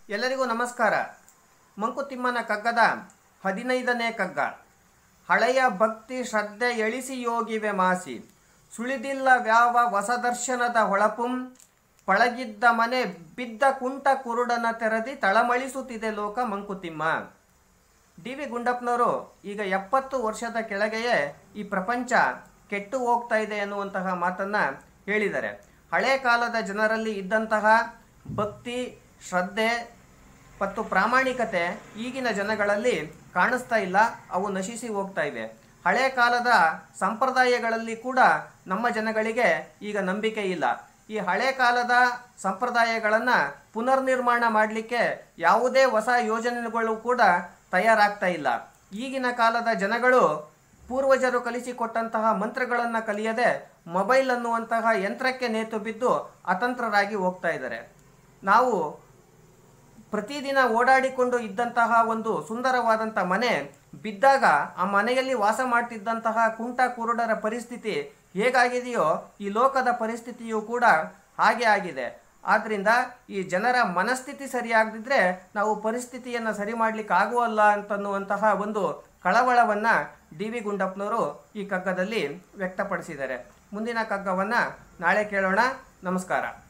ಎಲ್ಲರಿಗೂ ನಮಸ್ಕಾರ ಮಂಕುತಿಮ್ಮನ ಕಗ್ಗದ ಹದಿನೈದನೇ ಕಗ್ಗ ಹಳೆಯ ಭಕ್ತಿ ಶ್ರದ್ಧೆ ಎಳಿಸಿ ಯೋಗಿವೆ ಮಾಸಿ ಸುಳಿದಿಲ್ಲ ವ್ಯಾವ ಹೊಸದರ್ಶನದ ಹೊಳಪುಂ ಪಳಗಿದ್ದ ಮನೆ ಬಿದ್ದ ಕುಂಟ ಕುರುಡನ ತೆರದಿ ತಳಮಳಿಸುತ್ತಿದೆ ಲೋಕ ಮಂಕುತಿಮ್ಮ ಡಿ ವಿ ಗುಂಡಪ್ಪನವರು ಈಗ ಎಪ್ಪತ್ತು ವರ್ಷದ ಕೆಳಗೆಯೇ ಈ ಪ್ರಪಂಚ ಕೆಟ್ಟು ಹೋಗ್ತಾ ಇದೆ ಎನ್ನುವಂತಹ ಮಾತನ್ನ ಹೇಳಿದ್ದಾರೆ ಹಳೆ ಕಾಲದ ಜನರಲ್ಲಿ ಇದ್ದಂತಹ ಭಕ್ತಿ ಶ್ರದ್ಧೆ ಮತ್ತು ಪ್ರಾಮಾಣಿಕತೆ ಈಗಿನ ಜನಗಳಲ್ಲಿ ಕಾಣಿಸ್ತಾ ಇಲ್ಲ ಅವು ನಶಿಸಿ ಹೋಗ್ತಾ ಇವೆ ಹಳೆ ಕಾಲದ ಸಂಪ್ರದಾಯಗಳಲ್ಲಿ ಕೂಡ ನಮ್ಮ ಜನಗಳಿಗೆ ಈಗ ನಂಬಿಕೆ ಇಲ್ಲ ಈ ಹಳೆ ಕಾಲದ ಸಂಪ್ರದಾಯಗಳನ್ನು ಪುನರ್ನಿರ್ಮಾಣ ಮಾಡಲಿಕ್ಕೆ ಯಾವುದೇ ಹೊಸ ಯೋಜನೆಗಳು ಕೂಡ ತಯಾರಾಗ್ತಾ ಇಲ್ಲ ಈಗಿನ ಕಾಲದ ಜನಗಳು ಪೂರ್ವಜರು ಕಲಿಸಿಕೊಟ್ಟಂತಹ ಮಂತ್ರಗಳನ್ನು ಕಲಿಯದೆ ಮೊಬೈಲ್ ಅನ್ನುವಂತಹ ಯಂತ್ರಕ್ಕೆ ನೇತು ಬಿದ್ದು ಅತಂತ್ರರಾಗಿ ಹೋಗ್ತಾ ಇದ್ದಾರೆ ನಾವು ಪ್ರತಿದಿನ ಓಡಾಡಿಕೊಂಡು ಇದ್ದಂತಹ ಒಂದು ಸುಂದರವಾದಂಥ ಮನೆ ಬಿದ್ದಾಗ ಆ ಮನೆಯಲ್ಲಿ ವಾಸ ಮಾಡ್ತಿದ್ದಂತಹ ಕುಂಟ ಕುರುಡರ ಪರಿಸ್ಥಿತಿ ಹೇಗಾಗಿದೆಯೋ ಈ ಲೋಕದ ಪರಿಸ್ಥಿತಿಯೂ ಕೂಡ ಹಾಗೆ ಆಗಿದೆ ಆದ್ದರಿಂದ ಈ ಜನರ ಮನಸ್ಥಿತಿ ಸರಿಯಾಗದಿದ್ರೆ ನಾವು ಪರಿಸ್ಥಿತಿಯನ್ನು ಸರಿ ಮಾಡ್ಲಿಕ್ಕೆ ಆಗುವಲ್ಲ ಅಂತನ್ನುವಂತಹ ಒಂದು ಕಳವಳವನ್ನು ಡಿ ವಿ ಗುಂಡಪ್ಪನವರು ಈ ಕಗ್ಗದಲ್ಲಿ ವ್ಯಕ್ತಪಡಿಸಿದ್ದಾರೆ ಮುಂದಿನ ಕಗ್ಗವನ್ನು ನಾಳೆ ಕೇಳೋಣ ನಮಸ್ಕಾರ